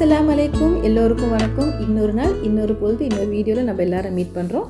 அஸ்ஸலாமு அலைக்கும் எல்லோருக்கும் வணக்கம் இன்னொரு நாள் இன்னொரு பொழுது இன்னொரு வீடியோவில் நம்ம எல்லாரும் மீட் பண்ணுறோம்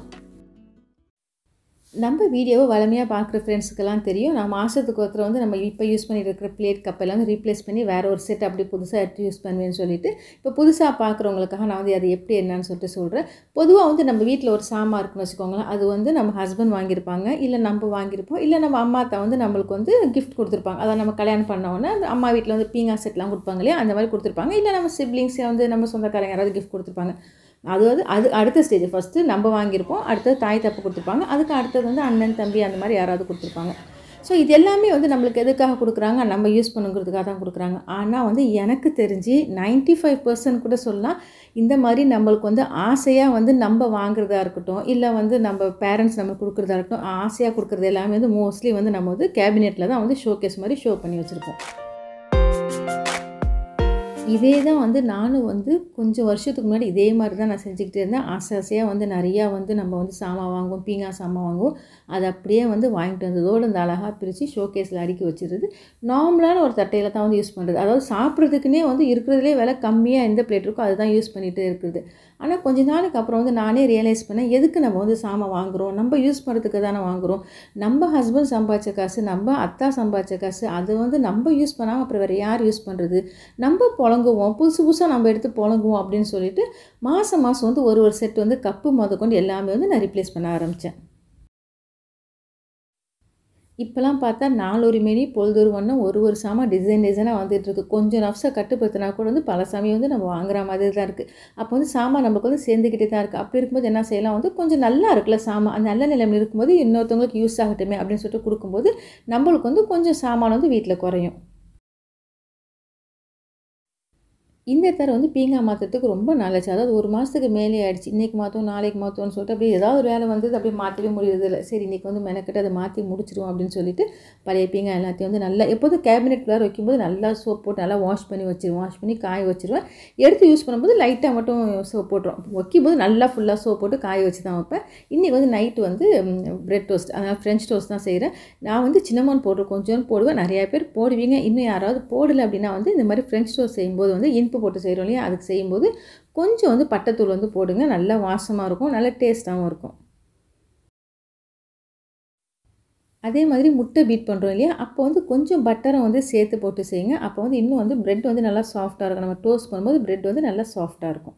நம்ம வீடியோவை வளமையாக பார்க்குற ஃப்ரெண்ட்ஸுக்கெல்லாம் தெரியும் நான் மாதத்துக்கு ஒருத்தர் வந்து நம்ம இப்போ யூஸ் பண்ணிட்டு இருக்கிற பிளேட் கப்பெல்லாம் வந்து ரீப்ளேஸ் பண்ணி வேறு ஒரு செட் அப்படி புதுசாக எடுத்து யூஸ் பண்ணுவேன்னு சொல்லிட்டு இப்போ புதுசாக பார்க்குறவங்களுக்காக நான் வந்து அது எப்படி என்னன்னு சொல்லிட்டு சொல்கிறேன் பொதுவாக வந்து நம்ம வீட்டில் ஒரு சாமான் இருக்குன்னு வச்சுக்கோங்களேன் அது வந்து நம்ம ஹஸ்பண்ட் வாங்கியிருப்பாங்க இல்லை நம்ம வாங்கியிருப்போம் இல்லை நம்ம அம்மா அத்தா வந்து நம்மளுக்கு வந்து கிஃப்ட் கொடுத்துருப்பாங்க அதான் நம்ம கல்யாணம் பண்ண உடனே அந்த அம்மா வீட்டில் வந்து பீங்கா செட்லாம் கொடுப்பாங்க இல்லையா அந்த மாதிரி கொடுத்துருப்பாங்க இல்லை நம்ம சிப்ளிங்ஸே வந்து நம்ம சொந்தக்காரங்க யாராவது கிஃப்ட் கொடுத்துருப்பாங்க அது வந்து அது அடுத்த ஸ்டேஜ் ஃபஸ்ட்டு நம்ம வாங்கியிருப்போம் அடுத்தது தாய் தப்பு கொடுத்துருப்பாங்க அதுக்கு அடுத்தது வந்து அண்ணன் தம்பி அந்த மாதிரி யாராவது கொடுத்துருப்பாங்க ஸோ இது எல்லாமே வந்து நம்மளுக்கு எதுக்காக கொடுக்குறாங்க நம்ம யூஸ் பண்ணுங்கிறதுக்காக தான் கொடுக்குறாங்க ஆனால் வந்து எனக்கு தெரிஞ்சு நைன்ட்டி ஃபைவ் பர்சன்ட் கூட சொல்லலாம் இந்த மாதிரி நம்மளுக்கு வந்து ஆசையாக வந்து நம்ம வாங்குறதா இருக்கட்டும் இல்லை வந்து நம்ம பேரண்ட்ஸ் நம்ம கொடுக்குறதா இருக்கட்டும் ஆசையாக கொடுக்குறது எல்லாமே வந்து மோஸ்ட்லி வந்து நம்ம வந்து கேபினெட்டில் தான் வந்து ஷோகேஸ் மாதிரி ஷோ பண்ணி வச்சுருப்போம் இதே தான் வந்து நானும் வந்து கொஞ்சம் வருஷத்துக்கு முன்னாடி இதே மாதிரி தான் நான் செஞ்சுக்கிட்டே இருந்தேன் ஆசை ஆசையாக வந்து நிறையா வந்து நம்ம வந்து சாமான் வாங்குவோம் பீங்கா சாமான் வாங்குவோம் அதை அப்படியே வந்து வாங்கிட்டு வந்ததோடு இந்த அழகாக பிரித்து ஷோகேஸில் அடுக்கி வச்சுருது நார்மலான ஒரு தட்டையில் தான் வந்து யூஸ் பண்ணுறது அதாவது சாப்பிட்றதுக்குனே வந்து இருக்கிறதுலே விலை கம்மியாக எந்த பிளேட் இருக்கோ அதுதான் யூஸ் பண்ணிகிட்டே இருக்குது ஆனால் கொஞ்ச நாளுக்கு அப்புறம் வந்து நானே ரியலைஸ் பண்ணேன் எதுக்கு நம்ம வந்து சாமான் வாங்குகிறோம் நம்ம யூஸ் பண்ணுறதுக்கு தானே வாங்குகிறோம் நம்ம ஹஸ்பண்ட் சம்பாதிச்ச காசு நம்ம அத்தா சம்பாதிச்ச காசு அது வந்து நம்ம யூஸ் பண்ணாமல் அப்புறம் வேறு யார் யூஸ் பண்ணுறது நம்ம புழங்குவோம் புதுசு புதுசாக நம்ம எடுத்து புழங்குவோம் அப்படின்னு சொல்லிட்டு மாதம் மாதம் வந்து ஒரு ஒரு செட் வந்து கப்பு முத கொண்டு எல்லாமே வந்து நான் ரிப்ளேஸ் பண்ண ஆரம்பித்தேன் இப்போலாம் பார்த்தா நாலொரு மினி பொழுதொரு வண்ணம் ஒரு ஒரு சாமான் டிசைன் டிசைனாக வந்துட்டு இருக்கு கொஞ்சம் நப்ஸை கட்டுப்படுத்தினா கூட வந்து பல சமயம் வந்து நம்ம வாங்குற மாதிரி தான் இருக்குது அப்போ வந்து சாமான் நமக்கு வந்து சேர்ந்துக்கிட்டே தான் இருக்குது அப்படி இருக்கும்போது என்ன செய்யலாம் வந்து கொஞ்சம் நல்லா இருக்குல்ல சாமான் அந்த நல்ல நிலைமையில் இருக்கும்போது இன்னொருத்தவங்களுக்கு யூஸ் ஆகட்டுமே அப்படின்னு சொல்லிட்டு கொடுக்கும்போது நம்மளுக்கு வந்து கொஞ்சம் சாமான் வந்து வீட்டில் குறையும் இந்த தர வந்து பீங்கா மாற்றுறதுக்கு ரொம்ப நல்லச்சு அதாவது ஒரு மாதத்துக்கு மேலே ஆயிடுச்சு இன்றைக்கி மாற்றோம் நாளைக்கு மாற்றோம்னு சொல்லிட்டு அப்படியே ஏதாவது ஒரு வேலை வந்து அப்படியே மாற்றவே முடியறது இல்லை சரி இன்றைக்கி வந்து மெனக்கிட்டு அதை மாற்றி முடிச்சிடுவோம் அப்படின்னு சொல்லிட்டு பழைய பீங்கா எல்லாத்தையும் வந்து நல்லா எப்போதும் கேபினெட் குள்ளார வைக்கும்போது நல்லா சோப் போட்டு நல்லா வாஷ் பண்ணி வச்சிருவோம் வாஷ் பண்ணி காய வச்சிருவேன் எடுத்து யூஸ் பண்ணும்போது லைட்டாக மட்டும் சோப் போட்டுரும் வைக்கும்போது நல்லா ஃபுல்லாக சோப் போட்டு காய வச்சு தான் வைப்பேன் இன்றைக்கி வந்து நைட்டு வந்து பிரெட் டோஸ்ட் அதனால் ஃப்ரெஞ்ச் டோஸ்ட் தான் செய்கிறேன் நான் வந்து சின்னமான் போடுற கொஞ்சம் போடுவேன் நிறையா பேர் போடுவீங்க இன்னும் யாராவது போடலை அப்படின்னா வந்து இந்த மாதிரி ஃப்ரெஞ்ச் டோஸ்ட் செய்யும்போது வந்து இன்பு உப்பு போட்டு செய்கிறோம் இல்லையா அதுக்கு செய்யும்போது கொஞ்சம் வந்து பட்டைத்தூள் வந்து போடுங்க நல்லா வாசமாக இருக்கும் நல்ல டேஸ்ட்டாகவும் இருக்கும் அதே மாதிரி முட்டை பீட் பண்ணுறோம் இல்லையா அப்போ வந்து கொஞ்சம் பட்டரை வந்து சேர்த்து போட்டு செய்யுங்க அப்போ வந்து இன்னும் வந்து ப்ரெட் வந்து நல்லா சாஃப்டாக இருக்கும் நம்ம டோஸ்ட் பண்ணும்போது ப்ரெட் வந்து நல்லா சாஃப்டாக இருக்கும்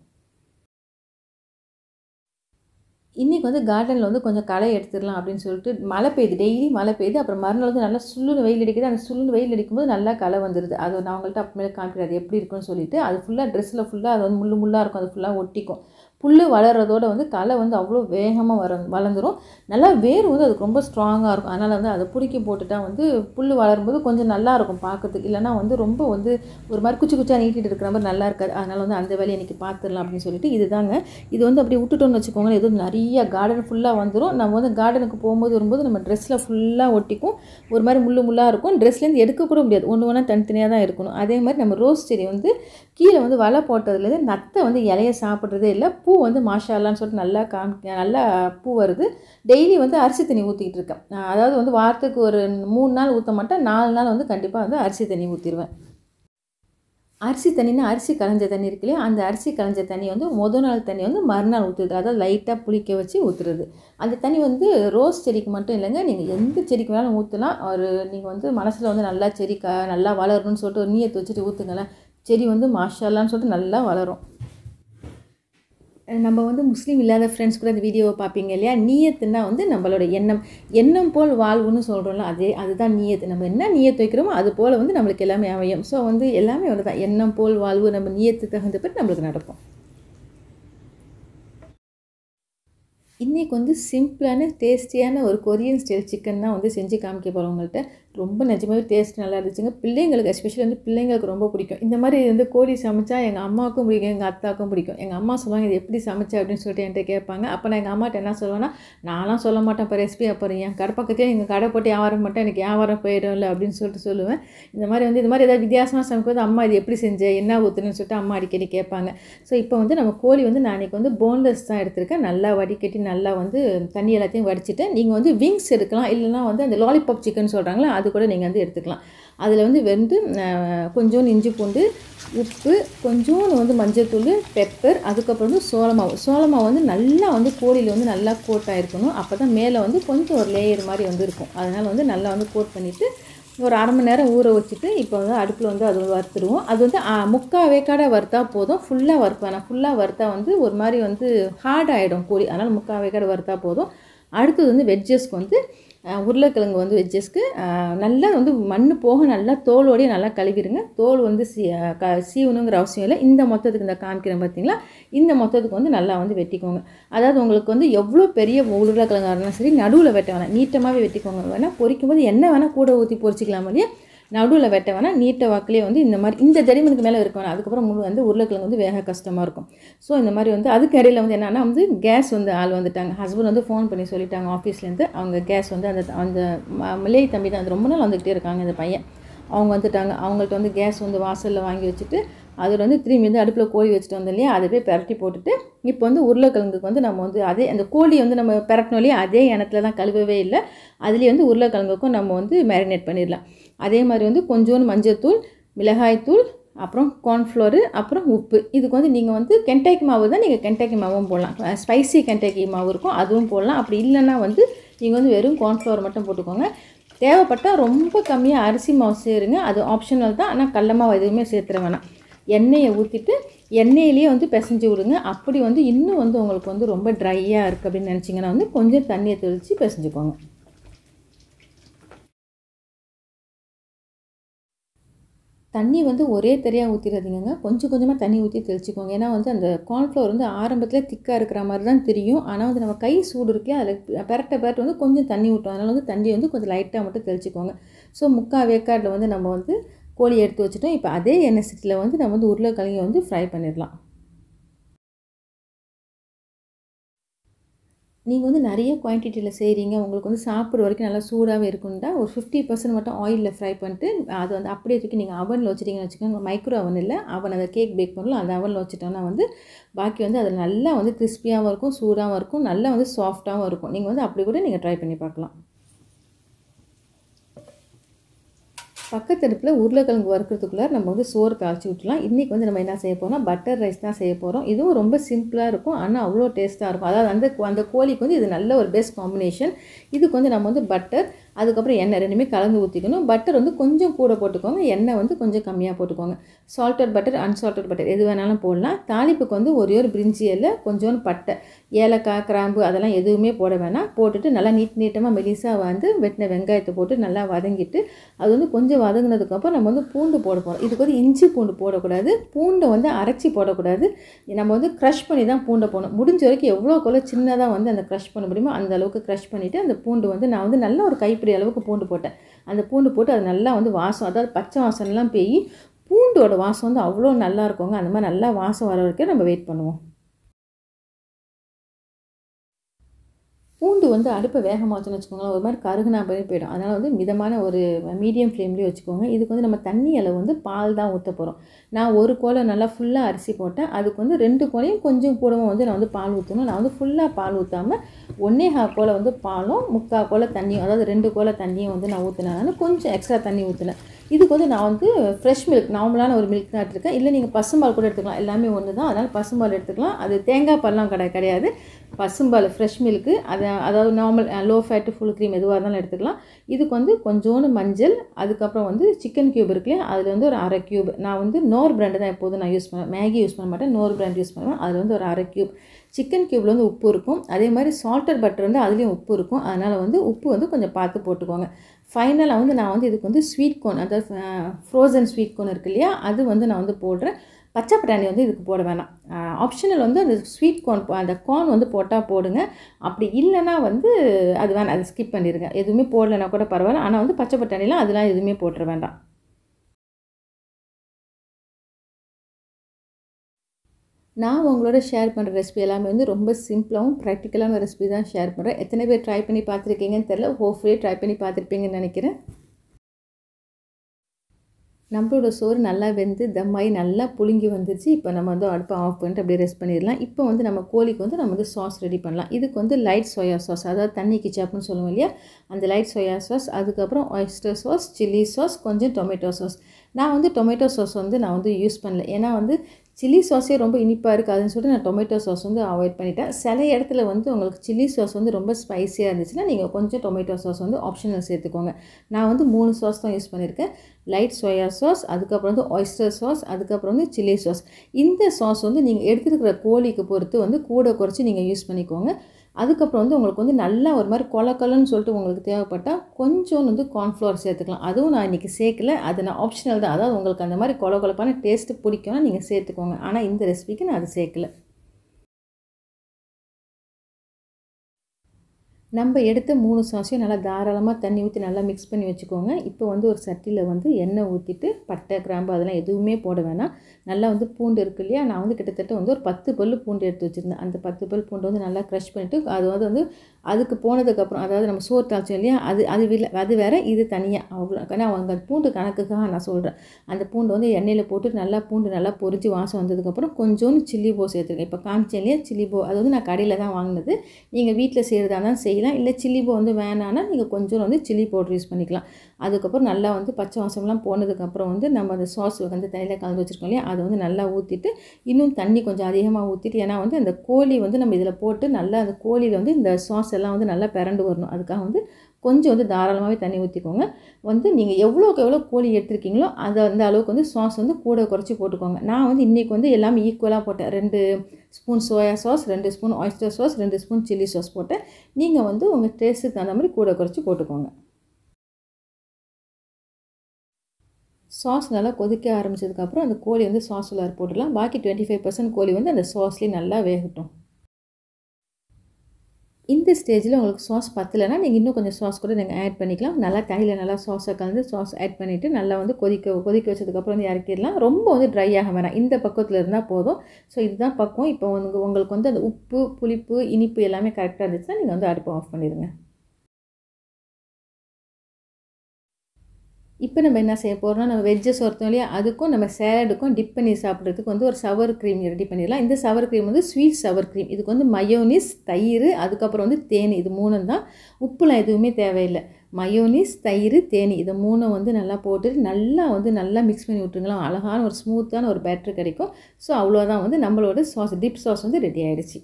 இன்றைக்கி வந்து கார்டனில் வந்து கொஞ்சம் களை எடுத்துடலாம் அப்படின்னு சொல்லிட்டு மழை பெய்யுது டெய்லி மழை பெய்யுது அப்புறம் மறுநாள் வந்து நல்லா சுள்ளுன்னு வெயில் அடிக்குது அந்த சுள்ளுன்னு வெயில் அடிக்கும்போது நல்லா களை வந்துடுது அது நான் அவங்கள்ட்ட அப்புறமேலே காமிக்கிறது எப்படி இருக்குன்னு சொல்லிட்டு அது ஃபுல்லாக ட்ரெஸ்ஸில் ஃபுல்லாக அது வந்து முள்ளு முள்ளாக இருக்கும் அது ஃபுல்லாக ஒட்டிக்கும் புல் வளர்கிறதோட வந்து களை வந்து அவ்வளோ வேகமாக வர வளர்ந்துடும் நல்லா வேர் வந்து அதுக்கு ரொம்ப ஸ்ட்ராங்காக இருக்கும் அதனால் வந்து அதை பிடிக்கி போட்டுட்டா வந்து புல் வளரும்போது கொஞ்சம் நல்லா இருக்கும் பார்க்கறதுக்கு இல்லைனா வந்து ரொம்ப வந்து ஒரு மாதிரி குச்சி குச்சியாக நீட்டிட்டு இருக்கிற மாதிரி நல்லா இருக்காது அதனால் வந்து அந்த வேலையை இன்றைக்கி பார்த்துடலாம் அப்படின்னு சொல்லிட்டு இதுதாங்க இது வந்து அப்படி விட்டுட்டோம்னு வச்சுக்கோங்களேன் இது நிறைய கார்டன் ஃபுல்லாக வந்துடும் நம்ம வந்து கார்டனுக்கு போகும்போது வரும்போது நம்ம ட்ரெஸ்ஸில் ஃபுல்லாக ஒட்டிக்கும் ஒரு மாதிரி முள்ளு முள்ளாக இருக்கும் ட்ரெஸ்லேருந்து எடுக்கக்கூட முடியாது ஒன்று ஒன்றா தனித்தனியாக தான் இருக்கணும் அதே மாதிரி நம்ம ரோஸ் செடி வந்து கீழே வந்து வலை போட்டதுலேருந்து நத்தை வந்து இலைய சாப்பிட்றதே இல்லை பூ வந்து மாஷாலான்னு சொல்லிட்டு நல்லா காமி நல்லா பூ வருது டெய்லி வந்து அரிசி தண்ணி ஊற்றிக்கிட்டு இருக்கேன் அதாவது வந்து வாரத்துக்கு ஒரு மூணு நாள் ஊற்ற மாட்டேன் நாலு நாள் வந்து கண்டிப்பாக வந்து அரிசி தண்ணி ஊற்றிடுவேன் அரிசி தண்ணினா அரிசி களைஞ்ச தண்ணி இருக்கு இல்லையா அந்த அரிசி களைஞ்ச தண்ணி வந்து முதல் நாள் தண்ணி வந்து மறுநாள் ஊற்றுறது அதாவது லைட்டாக புளிக்க வச்சு ஊற்றுறது அந்த தண்ணி வந்து ரோஸ் செடிக்கு மட்டும் இல்லைங்க நீங்கள் எந்த செடிக்கு வேணாலும் ஊற்றலாம் ஒரு நீங்கள் வந்து மனசில் வந்து நல்லா செடி க நல்லா வளரணும்னு சொல்லிட்டு ஒரு நீயத்தை வச்சுட்டு ஊற்றுங்களேன் செடி வந்து மாஷாலான்னு சொல்லிட்டு நல்லா வளரும் நம்ம வந்து முஸ்லீம் இல்லாத ஃப்ரெண்ட்ஸ் கூட இந்த வீடியோவை பார்ப்பீங்க இல்லையா நீயத்துனா வந்து நம்மளோட எண்ணம் எண்ணம் போல் வாழ்வுன்னு சொல்கிறோம்ல அதே அதுதான் நீயத்து நம்ம என்ன நீயத்து வைக்கிறோமோ அது போல் வந்து நம்மளுக்கு எல்லாமே அமையும் ஸோ வந்து எல்லாமே ஒரு தான் எண்ணம் போல் வாழ்வு நம்ம நீயத்து தகுந்த பற்றி நம்மளுக்கு நடக்கும் இன்றைக்கி வந்து சிம்பிளான டேஸ்டியான ஒரு கொரியன் ஸ்டைல் சிக்கன் தான் வந்து செஞ்சு காமிக்க போகிறோம் உங்கள்கிட்ட ரொம்ப நிஜமாவே டேஸ்ட் நல்லா இருந்துச்சுங்க பிள்ளைங்களுக்கு எஸ்பெஷலி வந்து பிள்ளைங்களுக்கு ரொம்ப பிடிக்கும் இந்த மாதிரி வந்து கோழி சமைச்சா எங்கள் அம்மாவுக்கும் பிடிக்கும் எங்கள் அத்தாவுக்கும் பிடிக்கும் எங்கள் அம்மா சொல்லுவாங்க இது எப்படி சமைச்சா அப்படின்னு சொல்லிட்டு என்கிட்ட கேட்பாங்க அப்போ நான் எங்கள் அம்மாட்ட என்ன சொல்லுவேன்னா நான்லாம் சொல்ல மாட்டேன் இப்போ ரெசிபி அப்புறம் என் கடை பக்கத்தையே எங்கள் கடை போட்டு வியாபாரம் மட்டும் எனக்கு வியாபாரம் போயிடும்ல அப்படின்னு சொல்லிட்டு சொல்லுவேன் இந்த மாதிரி வந்து இந்த மாதிரி ஏதாவது வித்தியாசமாக சமைக்கும்போது அம்மா இது எப்படி செஞ்ச என்ன ஊற்றுன்னு சொல்லிட்டு அம்மா அடிக்கடி கேட்பாங்க ஸோ இப்போ வந்து நம்ம கோழி வந்து நான் இன்றைக்கி வந்து போன்லெஸ் தான் எடுத்திருக்கேன் நல்லா வடிகட்டி நல்லா வந்து தண்ணி எல்லாத்தையும் வடிச்சிட்டு நீங்கள் வந்து விங்ஸ் எடுக்கலாம் இல்லைனா வந்து அந்த லாலிபாப் சிக்கன் சொல்கிறாங்களா அது கூட நீங்கள் வந்து எடுத்துக்கலாம் அதில் வந்து வெந்து கொஞ்சோண்டு இஞ்சி பூண்டு உப்பு கொஞ்சோண்டு வந்து மஞ்சள்தூள் பெப்பர் அதுக்கப்புறம் வந்து சோளமாவு சோளமாவு வந்து நல்லா வந்து கோழியில் வந்து நல்லா கோட் ஆகிருக்கணும் அப்போ தான் மேலே வந்து கொஞ்சம் ஒரு லேயர் மாதிரி வந்து இருக்கும் அதனால் வந்து நல்லா வந்து கோட் பண்ணிவிட்டு ஒரு அரை மணி நேரம் ஊற வச்சுட்டு இப்போ வந்து அடுப்பில் வந்து அது வறுத்துடுவோம் அது வந்து முக்கால் வேக்காடாக வறுத்தா போதும் ஃபுல்லாக வறுக்க வேணாம் ஃபுல்லாக வறுத்தா வந்து ஒரு மாதிரி வந்து ஹார்ட் ஆகிடும் கோழி அதனால் முக்கால் வேக்காடு வறுத்தா போதும் அடுத்தது வந்து வெஜ்ஜஸ்க்கு வந்து உருளைக்கிழங்கு வந்து வெஜ்ஜஸ்க்கு நல்லா வந்து மண் போக நல்லா தோலோடையே நல்லா கழுவிடுங்க தோல் வந்து சீ க சீவணுங்கிற அவசியம் இல்லை இந்த மொத்தத்துக்கு இந்த காமிக்கிறேன் பார்த்தீங்களா இந்த மொத்தத்துக்கு வந்து நல்லா வந்து வெட்டிக்கோங்க அதாவது உங்களுக்கு வந்து எவ்வளோ பெரிய உருளைக்கிழங்காக இருந்தாலும் சரி நடுவில் வெட்ட வேணாம் நீட்டமாகவே வெட்டிக்கோங்க வேணால் பொரிக்கும் போது எண்ணெய் வேணால் கூட ஊற்றி பொரிச்சிக்கலாம் இல்லையா நடுவில் வெட்ட வேணால் நீட்ட வாக்கிலே வந்து இந்த மாதிரி இந்த தடிமனுக்கு மேலே இருக்க வேணாம் அதுக்கப்புறம் முழு வந்து உருளைக்கிழங்கு வந்து வேக கஷ்டமாக இருக்கும் ஸோ இந்த மாதிரி வந்து அதுக்கு இடையில வந்து என்னென்னா வந்து கேஸ் வந்து ஆள் வந்துட்டாங்க ஹஸ்பண்ட் வந்து ஃபோன் பண்ணி சொல்லிட்டாங்க ஆஃபீஸ்லேருந்து அவங்க கேஸ் வந்து அந்த அந்த மிளை தம்பி தான் அது ரொம்ப நாள் வந்துக்கிட்டே இருக்காங்க இந்த பையன் அவங்க வந்துட்டாங்க அவங்கள்ட்ட வந்து கேஸ் வந்து வாசலில் வாங்கி வச்சுட்டு அதில் வந்து திரும்பி வந்து அடுப்பில் கோழி வச்சுட்டு வந்தோம் இல்லையா அதை போய் பெரட்டி போட்டுட்டு இப்போ வந்து உருளைக்கிழங்குக்கு வந்து நம்ம வந்து அதே அந்த கோழி வந்து நம்ம பெரட்டணும் இல்லையா அதே எண்ணத்தில் தான் கழுவவே இல்லை அதுலேயே வந்து உருளைக்கிழங்குக்கும் நம்ம வந்து மேரினேட் பண்ணிடலாம் அதே மாதிரி வந்து கொஞ்சோண்டு மஞ்சள்தூள் மிளகாய்த்தூள் அப்புறம் கார்ன்ஃப்ளோரு அப்புறம் உப்பு இதுக்கு வந்து நீங்கள் வந்து கென்டாக்கி மாவு தான் நீங்கள் கென்டாக்கி மாவும் போடலாம் ஸ்பைசி கென்டாக்கி மாவு இருக்கும் அதுவும் போடலாம் அப்படி இல்லைன்னா வந்து நீங்கள் வந்து வெறும் கார்ன்ஃப்ளவர் மட்டும் போட்டுக்கோங்க தேவைப்பட்டால் ரொம்ப கம்மியாக அரிசி மாவு சேருங்க அது ஆப்ஷனல் தான் ஆனால் கடல மாவு எதுவுமே சேர்த்துற வேணாம் எண்ணெயை ஊற்றிட்டு எண்ணெயிலேயே வந்து பிசைஞ்சு விடுங்க அப்படி வந்து இன்னும் வந்து உங்களுக்கு வந்து ரொம்ப ட்ரையாக இருக்குது அப்படின்னு நினச்சிங்கன்னா வந்து கொஞ்சம் தண்ணியை தெளித்து பிசைஞ்சுக்கோங்க தண்ணி வந்து ஒரே தெரியாக ஊற்றிடாதீங்க கொஞ்சம் கொஞ்சமாக தண்ணி ஊற்றி தெளிச்சிக்கோங்க ஏன்னா வந்து அந்த கார்ன்ஃப்ளவர் வந்து ஆரம்பத்தில் திக்காக இருக்கிற மாதிரி தான் தெரியும் ஆனால் வந்து நம்ம கை சூடு இருக்கே அதில் பெரட்ட பெரட்ட வந்து கொஞ்சம் தண்ணி ஊட்டும் அதனால் வந்து தண்ணி வந்து கொஞ்சம் லைட்டாக மட்டும் தெளிச்சிக்கோங்க ஸோ முக்கால் வேக்காட்டில் வந்து நம்ம வந்து கோழி எடுத்து வச்சுட்டோம் இப்போ அதே எண்ணெய் சட்டியில் வந்து நம்ம வந்து உருளைக்கிழங்கை வந்து ஃப்ரை பண்ணிடலாம் நீங்கள் வந்து நிறைய குவான்டிட்டியில் செய்கிறீங்க உங்களுக்கு வந்து சாப்பிட்ற வரைக்கும் நல்லா சூடாகவே இருக்கும்னா ஒரு ஃபிஃப்டி பர்சன்ட் மட்டும் ஆயிலில் ஃப்ரை பண்ணிட்டு அது வந்து அப்படியே தூக்கி நீங்கள் அவனில் வச்சுட்டிங்கன்னு வச்சுக்கோங்க மைக்ரோ அவன் இல்லை அவன் அதை கேக் பேக் பண்ணலாம் அந்த அவனில் வச்சுட்டோம்னா வந்து பாக்கி வந்து அதில் நல்லா வந்து கிறிஸ்பியாகவும் இருக்கும் சூடாகவும் இருக்கும் நல்லா வந்து சாஃப்டாகவும் இருக்கும் நீங்கள் வந்து அப்படி கூட நீங்கள் ட்ரை பண்ணி பார்க்கலாம் பக்கத்தடுப்பில் உருளைக்கிழங்கு வறுக்கிறதுக்குள்ளே நம்ம வந்து சோறு தாளிச்சு விட்டுலாம் இன்றைக்கி வந்து நம்ம என்ன செய்ய போகிறோம்னா பட்டர் ரைஸ் தான் செய்ய போகிறோம் இதுவும் ரொம்ப சிம்பிளாக இருக்கும் ஆனால் அவ்வளோ டேஸ்ட்டாக இருக்கும் அதாவது அந்த அந்த கோழிக்கு வந்து இது நல்ல ஒரு பெஸ்ட் காம்பினேஷன் இதுக்கு வந்து நம்ம வந்து பட்டர் அதுக்கப்புறம் எண்ணெய் ரெண்டுமே கலந்து ஊற்றிக்கணும் பட்டர் வந்து கொஞ்சம் கூட போட்டுக்கோங்க எண்ணெய் வந்து கொஞ்சம் கம்மியாக போட்டுக்கோங்க சால்டட் பட்டர் அன்சால்டட் பட்டர் எது வேணாலும் போடலாம் தாளிப்புக்கு வந்து ஒரே ஒரு பிரிஞ்சி இலை கொஞ்சோண்டு பட்டை ஏலக்காய் கிராம்பு அதெல்லாம் எதுவுமே போட வேணாம் போட்டுட்டு நல்லா நீட் நீட்டமாக மெலிசாக வந்து வெட்டின வெங்காயத்தை போட்டு நல்லா வதங்கிட்டு அது வந்து கொஞ்சம் வதங்கினதுக்கப்புறம் நம்ம வந்து பூண்டு போட போகிறோம் இதுக்கு வந்து இஞ்சி பூண்டு போடக்கூடாது பூண்டை வந்து அரைச்சி போடக்கூடாது நம்ம வந்து க்ரஷ் பண்ணி தான் பூண்டை போடணும் முடிஞ்ச வரைக்கும் எவ்வளோக்குள்ள சின்னதாக வந்து அந்த க்ரஷ் பண்ண முடியுமோ அந்த அளவுக்கு க்ரஷ் பண்ணிவிட்டு அந்த பூண்டு வந்து நான் வந்து நல்ல ஒரு கைப்பிடி அளவுக்கு பூண்டு போட்டேன் அந்த பூண்டு போட்டு அது நல்லா வந்து வாசம் அதாவது பச்சை வாசம்லாம் போய் பூண்டோட வாசம் வந்து அவ்வளோ நல்லா இருக்குங்க அந்த மாதிரி நல்லா வாசம் வர வரைக்கும் நம்ம வெயிட் பண்ணுவோம் பூண்டு வந்து அடுப்பை வேகமாக வச்சுன்னு வச்சுக்கோங்களேன் ஒரு மாதிரி கருகுனா போய் போயிடும் அதனால் வந்து மிதமான ஒரு மீடியம் ஃப்ளேம்லேயே வச்சுக்கோங்க இதுக்கு வந்து நம்ம தண்ணி அளவு வந்து பால் தான் ஊற்ற போகிறோம் நான் ஒரு கோலை நல்லா ஃபுல்லாக அரிசி போட்டேன் அதுக்கு வந்து ரெண்டு கோலையும் கொஞ்சம் கூடவும் வந்து நான் வந்து பால் ஊற்றணும் நான் வந்து ஃபுல்லாக பால் ஊற்றாமல் ஒன்றே ஹா கோலை வந்து பாலும் முக்கால் கோலை தண்ணியும் அதாவது ரெண்டு கோலை தண்ணியும் வந்து நான் ஊற்றினேன் கொஞ்சம் எக்ஸ்ட்ரா தண்ணி ஊற்றினேன் இதுக்கு வந்து நான் வந்து ஃப்ரெஷ் மில்க் நார்மலான ஒரு மில்க் தான் எடுத்துருக்கேன் இல்லை நீங்கள் பசும்பால் கூட எடுத்துக்கலாம் எல்லாமே ஒன்று தான் அதனால் பசும்பால் எடுத்துக்கலாம் அது தேங்காய் பால்லாம் கிடையாது கிடையாது பசும்பால் ஃப்ரெஷ் மில்க்கு அதை அதாவது normal low fat full cream எதுவாக இருந்தாலும் எடுத்துக்கலாம் இதுக்கு வந்து கொஞ்சோண்டு மஞ்சள் அதுக்கப்புறம் வந்து சிக்கன் க்யூப் இருக்குல்லையா அதில் வந்து ஒரு அரை க்யூப் நான் வந்து நோர் பிராண்டு தான் எப்போதும் நான் யூஸ் பண்ணுவேன் மேகி யூஸ் பண்ண மாட்டேன் நோர் பிராண்ட் யூஸ் பண்ணுவேன் அதில் வந்து ஒரு அரை க்யூப் சிக்கன் க்யூப்பில் வந்து உப்பு இருக்கும் அதே மாதிரி சால்டட் பட்டர் வந்து அதுலேயும் உப்பு இருக்கும் அதனால் வந்து உப்பு வந்து கொஞ்சம் பார்த்து போட்டுக்கோங்க ஃபைனலாக வந்து நான் வந்து இதுக்கு வந்து ஸ்வீட் கோன் அதாவது ஃப்ரோசன் ஸ்வீட் கோன் இருக்கு இல்லையா அது வந்து நான் வந்து போடுறேன் பச்சை பட்டாணி வந்து இதுக்கு போட வேணாம் ஆப்ஷனல் வந்து அந்த ஸ்வீட் கார்ன் அந்த கார்ன் வந்து போட்டால் போடுங்க அப்படி இல்லைன்னா வந்து அது வேணாம் அதை ஸ்கிப் பண்ணிடுங்க எதுவுமே போடலைன்னா கூட பரவாயில்ல ஆனால் வந்து பச்சை பட்டாணிலாம் அதெல்லாம் எதுவுமே போட்டுற வேண்டாம் நான் உங்களோட ஷேர் பண்ணுற ரெசிபி எல்லாமே வந்து ரொம்ப சிம்பிளாகவும் ப்ராக்டிக்கலான ரெசிபி தான் ஷேர் பண்ணுறேன் எத்தனை பேர் ட்ரை பண்ணி பார்த்துருக்கீங்கன்னு தெரில ஹோப்ஃபுல்லி ட்ரை பண்ணி பார்த்துருப்பீங்கன்னு நினைக்கிறேன் நம்மளோட சோறு நல்லா வெந்து தம்மாயி நல்லா புழுங்கி வந்துருச்சு இப்போ நம்ம வந்து அடுப்பை ஆஃப் பண்ணிட்டு அப்படியே ரெஸ்ட் பண்ணிடலாம் இப்போ வந்து நம்ம கோழிக்கு வந்து நம்ம வந்து சாஸ் ரெடி பண்ணலாம் இதுக்கு வந்து லைட் சோயா சாஸ் அதாவது தண்ணி கிச்சாப்புன்னு சொல்லுவோம் இல்லையா அந்த லைட் சோயா சாஸ் அதுக்கப்புறம் ஒய்ஸ்டர் சாஸ் சில்லி சாஸ் கொஞ்சம் டொமேட்டோ சாஸ் நான் வந்து டொமேட்டோ சாஸ் வந்து நான் வந்து யூஸ் பண்ணல ஏன்னா வந்து சில்லி சாஸே ரொம்ப இனிப்பாக இருக்குது அதுன்னு சொல்லிட்டு நான் டொமேட்டோ சாஸ் வந்து அவாய்ட் பண்ணிட்டேன் சில இடத்துல வந்து உங்களுக்கு சில்லி சாஸ் வந்து ரொம்ப ஸ்பைஸியாக இருந்துச்சுன்னா நீங்கள் கொஞ்சம் டொமேட்டோ சாஸ் வந்து ஆப்ஷனல் சேர்த்துக்கோங்க நான் வந்து மூணு சாஸ் தான் யூஸ் பண்ணியிருக்கேன் லைட் சோயா சாஸ் அதுக்கப்புறம் வந்து ஒய்ஸ்டர் சாஸ் அதுக்கப்புறம் வந்து சில்லி சாஸ் இந்த சாஸ் வந்து நீங்கள் எடுத்துருக்கிற கோழிக்கு பொறுத்து வந்து கூட குறைச்சி நீங்கள் யூஸ் பண்ணிக்கோங்க அதுக்கப்புறம் வந்து உங்களுக்கு வந்து நல்லா ஒரு மாதிரி கொலக்கலன்னு சொல்லிட்டு உங்களுக்கு தேவைப்பட்டால் கொஞ்சம் வந்து கார்ன்ஃப்ளவர் சேர்த்துக்கலாம் அதுவும் நான் இன்றைக்கி சேர்க்கல அது நான் ஆப்ஷனல் தான் அதாவது உங்களுக்கு அந்த மாதிரி கொல கொலப்பான டேஸ்ட்டு பிடிக்கும்னா நீங்கள் சேர்த்துக்கோங்க ஆனால் இந்த ரெசிபிக்கு நான் அது சேர்க்கல நம்ம எடுத்த மூணு சாஸையும் நல்லா தாராளமாக தண்ணி ஊற்றி நல்லா மிக்ஸ் பண்ணி வச்சுக்கோங்க இப்போ வந்து ஒரு சட்டியில் வந்து எண்ணெய் ஊற்றிட்டு பட்டை கிராம்பு அதெல்லாம் எதுவுமே போட வேணாம் நல்லா வந்து பூண்டு இருக்கு இல்லையா நான் வந்து கிட்டத்தட்ட வந்து ஒரு பத்து பல் பூண்டு எடுத்து வச்சுருந்தேன் அந்த பத்து பல் பூண்டு வந்து நல்லா க்ரஷ் பண்ணிவிட்டு அது வந்து வந்து அதுக்கு போனதுக்கப்புறம் அதாவது நம்ம சோறு தாழ்ச்சோம் இல்லையா அது அது இல்லை அது வேறு இது தனியாக அவ்வளோ ஆனால் அவங்க பூண்டு கணக்குக்காக நான் சொல்கிறேன் அந்த பூண்டு வந்து எண்ணெயில் போட்டு நல்லா பூண்டு நல்லா பொரிச்சு வாசம் வந்ததுக்கப்புறம் கொஞ்சோண்டு சில்லி போ சேர்த்துருக்கேன் இப்போ காமிச்சேன் இல்லையா சில்லி போ அது வந்து நான் கடையில் தான் வாங்கினது நீங்கள் வீட்டில் செய்கிறதா தான் செய்யலாம் இல்லை சில்லி போ வந்து வேணான்னா நீங்கள் கொஞ்சம் வந்து சில்லி பவுடர் யூஸ் பண்ணிக்கலாம் அதுக்கப்புறம் நல்லா வந்து பச்சை வாசம்லாம் போனதுக்கப்புறம் வந்து நம்ம அந்த சாஸ் வந்து தண்ணியில் கலந்து வச்சுருக்கோம் இல்லையா அதை வந்து நல்லா ஊற்றிட்டு இன்னும் தண்ணி கொஞ்சம் அதிகமாக ஊற்றிட்டு ஏன்னா வந்து அந்த கோழி வந்து நம்ம இதில் போட்டு நல்லா அந்த கோழியில் வந்து இந்த சாஸ் எல்லாம் வந்து நல்லா பிறண்டு வரணும் அதுக்காக வந்து கொஞ்சம் வந்து தாராளமாகவே தண்ணி ஊற்றிக்கோங்க வந்து நீங்கள் எவ்வளோக்கு எவ்வளோ கோழி எடுத்துருக்கீங்களோ அதை அந்த அளவுக்கு வந்து சாஸ் வந்து கூட குறைச்சி போட்டுக்கோங்க நான் வந்து இன்றைக்கி வந்து எல்லாமே ஈக்குவலாக போட்டேன் ரெண்டு ஸ்பூன் சோயா சாஸ் ரெண்டு ஸ்பூன் ஆயிஸ்டர் சாஸ் ரெண்டு ஸ்பூன் சில்லி சாஸ் போட்டேன் நீங்கள் வந்து உங்கள் டேஸ்ட்டுக்கு தகுந்த மாதிரி கூட குறைச்சி போட்டுக்கோங்க சாஸ் நல்லா கொதிக்க ஆரம்பித்ததுக்கப்புறம் அந்த கோழி வந்து சாஸ் உள்ளார போட்டுடலாம் பாக்கி டுவெண்ட்டி ஃபைவ் பர்சன்ட் கோழி வந்து அந்த சாஸ்லேயே நல்லா வேகட்டும் இந்த ஸ்டேஜில் உங்களுக்கு சாஸ் பத்தலைன்னா நீங்கள் இன்னும் கொஞ்சம் சாஸ் கூட நீங்கள் ஆட் பண்ணிக்கலாம் நல்லா தண்ணியில் நல்லா சாஸை கலந்து சாஸ் ஆட் பண்ணிவிட்டு நல்லா வந்து கொதிக்க கொதிக்க வச்சதுக்கப்புறம் வந்து இறக்கிடலாம் ரொம்ப வந்து ட்ரை ஆக வேணாம் இந்த பக்கத்தில் இருந்தால் போதும் ஸோ இதுதான் பக்கம் இப்போ வந்து உங்களுக்கு வந்து அந்த உப்பு புளிப்பு இனிப்பு எல்லாமே கரெக்டாக இருந்துச்சுன்னா நீங்கள் வந்து அடுப்பை ஆஃப் பண்ணிடுங்க இப்போ நம்ம என்ன செய்ய போகிறோம்னா நம்ம வெஜ்ஜஸ் ஒருத்தோம் இல்லையா அதுக்கும் நம்ம சேலடுக்கும் டிப் பண்ணி சாப்பிட்றதுக்கு வந்து ஒரு சவர் க்ரீம் ரெடி பண்ணிடலாம் இந்த சவர் க்ரீம் வந்து ஸ்வீட் சவர் க்ரீம் இதுக்கு வந்து மயோனிஸ் தயிர் அதுக்கப்புறம் வந்து தேன் இது மூணும் தான் உப்புலாம் எதுவுமே தேவையில்லை மயோனிஸ் தயிர் தேனி இதை மூணும் வந்து நல்லா போட்டுட்டு நல்லா வந்து நல்லா மிக்ஸ் பண்ணி விட்டுருங்களா அழகான ஒரு ஸ்மூத்தான ஒரு பேட்டர் கிடைக்கும் ஸோ அவ்வளோதான் வந்து நம்மளோட சாஸ் டிப் சாஸ் வந்து ரெடி ஆகிடுச்சு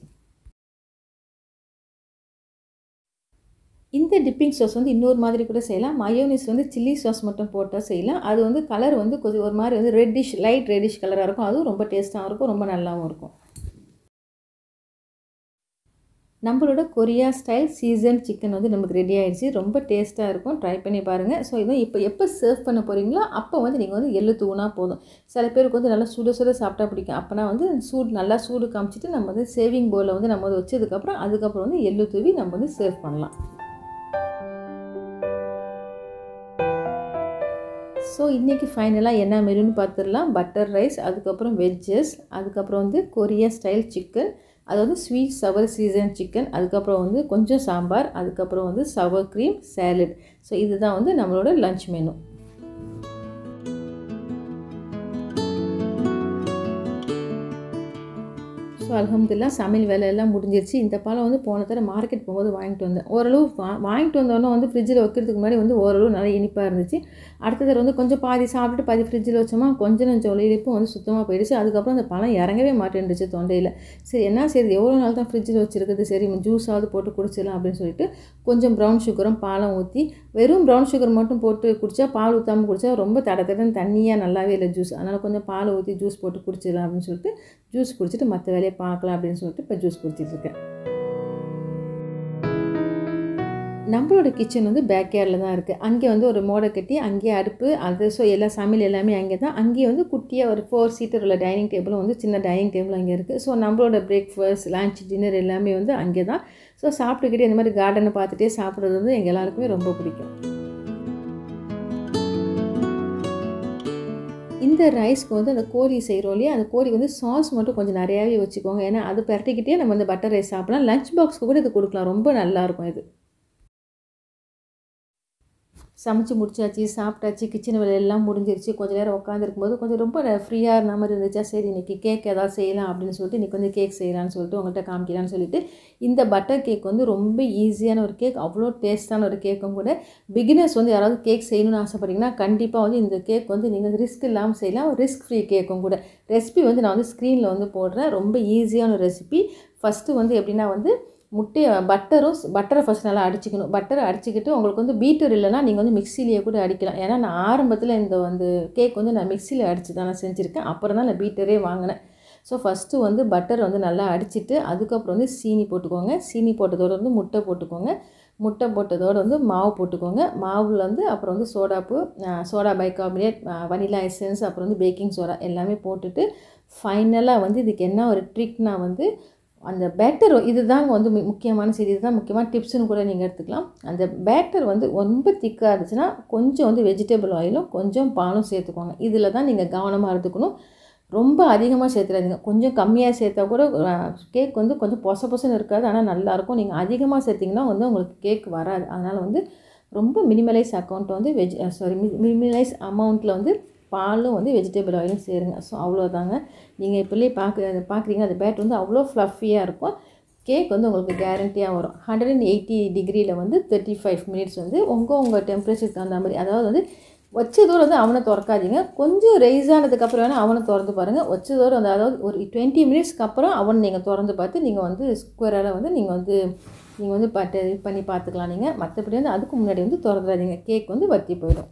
இந்த டிப்பிங் சாஸ் வந்து இன்னொரு மாதிரி கூட செய்யலாம் மயோனிஸ் வந்து சில்லி சாஸ் மட்டும் போட்டால் செய்யலாம் அது வந்து கலர் வந்து கொஞ்சம் ஒரு மாதிரி வந்து ரெட்டிஷ் லைட் ரெட்டிஷ் கலராக இருக்கும் அதுவும் ரொம்ப டேஸ்ட்டாகவும் இருக்கும் ரொம்ப நல்லாவும் இருக்கும் நம்மளோட கொரியா ஸ்டைல் சீசன் சிக்கன் வந்து நமக்கு ரெடி ஆகிடுச்சு ரொம்ப டேஸ்ட்டாக இருக்கும் ட்ரை பண்ணி பாருங்கள் ஸோ இதை இப்போ எப்போ சர்வ் பண்ண போகிறீங்களோ அப்போ வந்து நீங்கள் வந்து எள்ளு தூணா போதும் சில பேருக்கு வந்து நல்லா சுட சுட சாப்பிட்டா பிடிக்கும் அப்போனா வந்து சூடு நல்லா சூடு காமிச்சிட்டு நம்ம வந்து சேவிங் பவுலில் வந்து நம்ம வந்து வச்சதுக்கப்புறம் அதுக்கப்புறம் வந்து எள்ளு தூவி நம்ம வந்து சர்வ் பண்ணலாம் ஸோ இன்றைக்கி ஃபைனலாக என்ன மெனுன்னு பார்த்துடலாம் பட்டர் ரைஸ் அதுக்கப்புறம் வெஜ்ஜஸ் அதுக்கப்புறம் வந்து கொரியா ஸ்டைல் சிக்கன் அதாவது ஸ்வீட் சவர் சீசன் சிக்கன் அதுக்கப்புறம் வந்து கொஞ்சம் சாம்பார் அதுக்கப்புறம் வந்து சவர் க்ரீம் சேலட் ஸோ இதுதான் வந்து நம்மளோட லஞ்ச் மெனு ஸோ அலமதுல்லா சமையல் வேலையெல்லாம் முடிஞ்சிருச்சு இந்த பழம் வந்து போன தடவை மார்க்கெட் போகும்போது வாங்கிட்டு வந்தேன் ஓரளவு வா வாங்கிட்டு வந்தோன்னே வந்து ஃப்ரிட்ஜில் வைக்கிறதுக்கு முன்னாடி வந்து ஓரளவு நல்லா இனிப்பாக இருந்துச்சு அடுத்த தடவை வந்து கொஞ்சம் பாதி சாப்பிட்டுட்டு பாதி ஃப்ரிட்ஜில் வச்சோமா கொஞ்சம் கொஞ்சம் இனிப்பும் வந்து சுத்தமாக போயிடுச்சு அதுக்கப்புறம் அந்த பழம் இறங்கவே மாட்டேன்டுச்சு தொண்டையில் சரி என்ன சரி எவ்வளோ நாள் தான் ஃப்ரிட்ஜில் வச்சுருக்குது சரி ஜூஸாவது போட்டு குடிச்சிடலாம் அப்படின்னு சொல்லிட்டு கொஞ்சம் ப்ரௌன் சுகரும் பாலம் ஊற்றி வெறும் ப்ரௌன் சுகர் மட்டும் போட்டு குடித்தா பால் ஊற்றாமல் குடித்தா ரொம்ப தட தடன்னு தண்ணியாக நல்லாவே இல்லை ஜூஸ் அதனால் கொஞ்சம் பால் ஊற்றி ஜூஸ் போட்டு குடிச்சிடலாம் அப்படின்னு சொல்லிட்டு ஜூஸ் குடிச்சிட்டு மற்ற வேலையை பார்க்கலாம் அப்படின்னு சொல்லிட்டு இப்போ ஜூஸ் குடிச்சிட்ருக்கேன் நம்மளோட கிச்சன் வந்து பேக்யார்டில் தான் இருக்குது அங்கே வந்து ஒரு மோடை கட்டி அங்கேயே அடுப்பு அது ஸோ எல்லா சமையல் எல்லாமே அங்கே தான் அங்கேயே வந்து குட்டியாக ஒரு ஃபோர் சீட்டர் உள்ள டைனிங் டேபிளும் வந்து சின்ன டைனிங் டேபிள் அங்கே இருக்குது ஸோ நம்மளோட பிரேக்ஃபாஸ்ட் லன்ச் டின்னர் எல்லாமே வந்து அங்கே தான் ஸோ சாப்பிட்டுக்கிட்டே இந்த மாதிரி கார்டனை பார்த்துட்டே சாப்பிட்றது வந்து எங்கள் எல்லாருக்குமே ரொம்ப பிடிக்கும் இந்த ரைஸ்க்கு வந்து அந்த கோழி செய்கிறோம் இல்லையா அந்த கோழி வந்து சாஸ் மட்டும் கொஞ்சம் நிறையாவே வச்சுக்கோங்க ஏன்னா அது பரட்டிக்கிட்டே நம்ம வந்து பட்டர் ரைஸ் சாப்பிடலாம் லஞ்ச் பாக்ஸ்க்கு கூட இது கொடுக்கலாம் ரொம்ப நல்லாயிருக்கும் இது சமைச்சு முடிச்சாச்சு சாப்பிட்டாச்சு கிச்சன் வேலை எல்லாம் முடிஞ்சிருச்சு கொஞ்சம் நேரம் உட்காந்துருக்கும்போது கொஞ்சம் ரொம்ப ஃப்ரீயாக இருந்த மாதிரி இருந்துச்சா சரி இன்றைக்கி கேக் ஏதாவது செய்யலாம் அப்படின்னு சொல்லிட்டு இன்றைக்கி வந்து கேக் செய்யலாம்னு சொல்லிட்டு உங்கள்கிட்ட காமிக்கலாம்னு சொல்லிட்டு இந்த பட்டர் கேக் வந்து ரொம்ப ஈஸியான ஒரு கேக் அவ்வளோ டேஸ்ட்டான ஒரு கேக்கும் கூட பிகினர்ஸ் வந்து யாராவது கேக் செய்யணும்னு ஆசைப்பட்டீங்கன்னா கண்டிப்பாக வந்து இந்த கேக் வந்து நீங்கள் ரிஸ்க் இல்லாமல் செய்யலாம் ரிஸ்க் ஃப்ரீ கேக்கும் கூட ரெசிபி வந்து நான் வந்து ஸ்க்ரீனில் வந்து போடுறேன் ரொம்ப ஈஸியான ரெசிபி ஃபஸ்ட்டு வந்து எப்படின்னா வந்து முட்டையை பட்டரும் பட்டரை ஃபஸ்ட் நல்லா அடிச்சுக்கணும் பட்டரை அடிச்சுக்கிட்டு உங்களுக்கு வந்து பீட்டர் இல்லைனா நீங்கள் வந்து மிக்சிலேயே கூட அடிக்கலாம் ஏன்னா நான் ஆரம்பத்தில் இந்த வந்து கேக் வந்து நான் மிக்சியில் அடித்து தான் நான் செஞ்சுருக்கேன் அப்புறம் தான் நான் பீட்டரே வாங்கினேன் ஸோ ஃபஸ்ட்டு வந்து பட்டர் வந்து நல்லா அடிச்சுட்டு அதுக்கப்புறம் வந்து சீனி போட்டுக்கோங்க சீனி போட்டதோடு வந்து முட்டை போட்டுக்கோங்க முட்டை போட்டதோடு வந்து மாவு போட்டுக்கோங்க மாவில் வந்து அப்புறம் வந்து சோடாப்பு சோடா பைகார்பனேட் வனிலா எசன்ஸ் அப்புறம் வந்து பேக்கிங் சோடா எல்லாமே போட்டுட்டு ஃபைனலாக வந்து இதுக்கு என்ன ஒரு ட்ரிக்னா வந்து அந்த பேட்டர் இதுதாங்க வந்து மு- முக்கியமான செய்தி இதுதான் முக்கியமான டிப்ஸ்னு கூட நீங்கள் எடுத்துக்கலாம் அந்த பேட்டர் வந்து ரொம்ப திக்காக இருந்துச்சுன்னா கொஞ்சம் வந்து வெஜிடபிள் ஆயிலும் கொஞ்சம் பாலும் சேர்த்துக்கோங்க இதில் தான் நீங்கள் கவனமாக இருந்துக்கணும் ரொம்ப அதிகமாக சேர்த்துறாதீங்க கொஞ்சம் கம்மியாக சேர்த்தா கூட கேக் வந்து கொஞ்சம் பொச பொசன்னு இருக்காது ஆனால் நல்லாயிருக்கும் நீங்கள் அதிகமாக சேர்த்திங்கன்னா வந்து உங்களுக்கு கேக் வராது அதனால் வந்து ரொம்ப மினிமலைஸ் அக்கௌண்ட் வந்து வெஜ் சாரி மினிமலைஸ் அமௌண்ட்டில் வந்து பாலும் வந்து வெஜிடபிள் ஆயிலும் சேருங்க ஸோ அவ்வளோதாங்க நீங்கள் இப்போலே பார்க்க பார்க்குறீங்க அந்த பேட் வந்து அவ்வளோ ஃப்ளஃபியாக இருக்கும் கேக் வந்து உங்களுக்கு கேரண்டியாக வரும் ஹண்ட்ரட் அண்ட் எயிட்டி டிகிரியில் வந்து தேர்ட்டி ஃபைவ் மினிட்ஸ் வந்து உங்கள் உங்கள் டெம்பரேச்சருக்கு தகுந்த மாதிரி அதாவது வந்து வச்சதோடு வந்து அவனை திறக்காதீங்க கொஞ்சம் ரைஸ் ஆனதுக்கப்புறம் வேணால் அவனை திறந்து பாருங்கள் வச்சதோடு வந்து அதாவது ஒரு டுவெண்ட்டி மினிட்ஸ்க்கு அப்புறம் அவனை நீங்கள் திறந்து பார்த்து நீங்கள் வந்து ஸ்கொயரால் வந்து நீங்கள் வந்து நீங்கள் வந்து பட்டு இது பண்ணி பார்த்துக்கலாம் நீங்கள் மற்றபடி வந்து அதுக்கு முன்னாடி வந்து திறந்துடாதீங்க கேக் வந்து வத்தி போயிடும்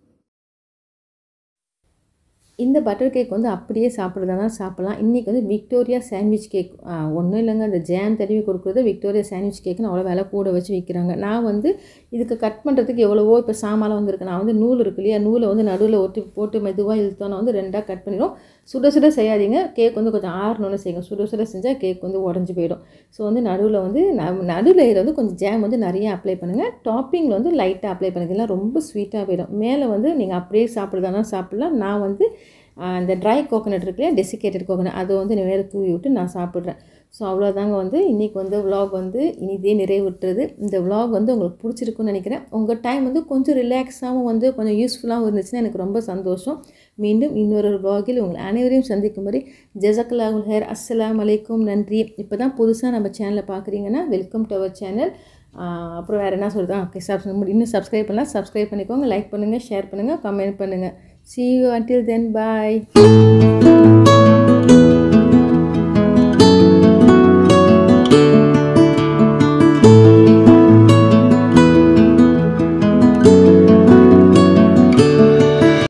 இந்த பட்டர் கேக் வந்து அப்படியே சாப்பிட்றதா சாப்பிட்லாம் இன்றைக்கி வந்து விக்டோரியா சாண்ட்விச் கேக் ஒன்றும் இல்லைங்க அந்த ஜாம் தடவி கொடுக்குறது விக்டோரியா சாண்ட்விச் கேக்குன்னு அவ்வளோ விலை கூட வச்சு விற்கிறாங்க நான் வந்து இதுக்கு கட் பண்ணுறதுக்கு எவ்வளவோ இப்போ சாமான் வந்திருக்கு நான் வந்து நூல் இருக்கு இல்லையா நூலை வந்து நடுவில் ஒட்டி போட்டு மெதுவாக இழுத்தோன்னா வந்து ரெண்டாக கட் பண்ணிடும் சுட சுட செய்யாதீங்க கேக் வந்து கொஞ்சம் ஆறணும்னு செய்யுங்க சுட சுட செஞ்சால் கேக் வந்து உடஞ்சி போயிடும் ஸோ வந்து நடுவில் வந்து நடுவில் இதில் வந்து கொஞ்சம் ஜாம் வந்து நிறைய அப்ளை பண்ணுங்கள் டாப்பிங்கில் வந்து லைட்டாக அப்ளை பண்ணுங்க இல்லைன்னா ரொம்ப ஸ்வீட்டாக போயிடும் மேலே வந்து நீங்கள் அப்படியே சாப்பிட்றதானா சாப்பிட்லாம் நான் வந்து ஆஹ், இந்த ட்ரை கோகனட் இருக்கு இல்லையா டெசிகேட்டட் கோகனட் அதை வந்து மேலே தூவி விட்டு நான் சாப்பிட்றேன் ஸோ அவ்வளோதாங்க வந்து இன்றைக்கி வந்து vlog வந்து இனிதே நிறைவுற்றுறது இந்த vlog வந்து உங்களுக்கு பிடிச்சிருக்குன்னு நினைக்கிறேன் உங்கள் டைம் வந்து கொஞ்சம் ரிலாக்ஸாகவும் வந்து கொஞ்சம் யூஸ்ஃபுல்லாகவும் இருந்துச்சுன்னா எனக்கு ரொம்ப சந்தோஷம் மீண்டும் இன்னொரு vlogல் உங்கள் அனைவரையும் சந்திக்கும்படி ஜெசக்கலாகுல் ஹேர் அஸ்ஸலாமு அலைக்கும் நன்றி இப்போ தான் புதுசாக நம்ம சேனலை பார்க்குறீங்கன்னா வெல்கம் டு அவர் சேனல் அப்புறம் வேறு என்ன சொல்கிறது ஓகே சப் இன்னும் சப்ஸ்கிரைப் பண்ணலாம் சப்ஸ்கிரைப் பண்ணிக்கோங்க லைக் பண்ணுங்கள் ஷேர் பண்ணுங்கள் கமெண்ட் பண்ணுங்கள் see you until then bye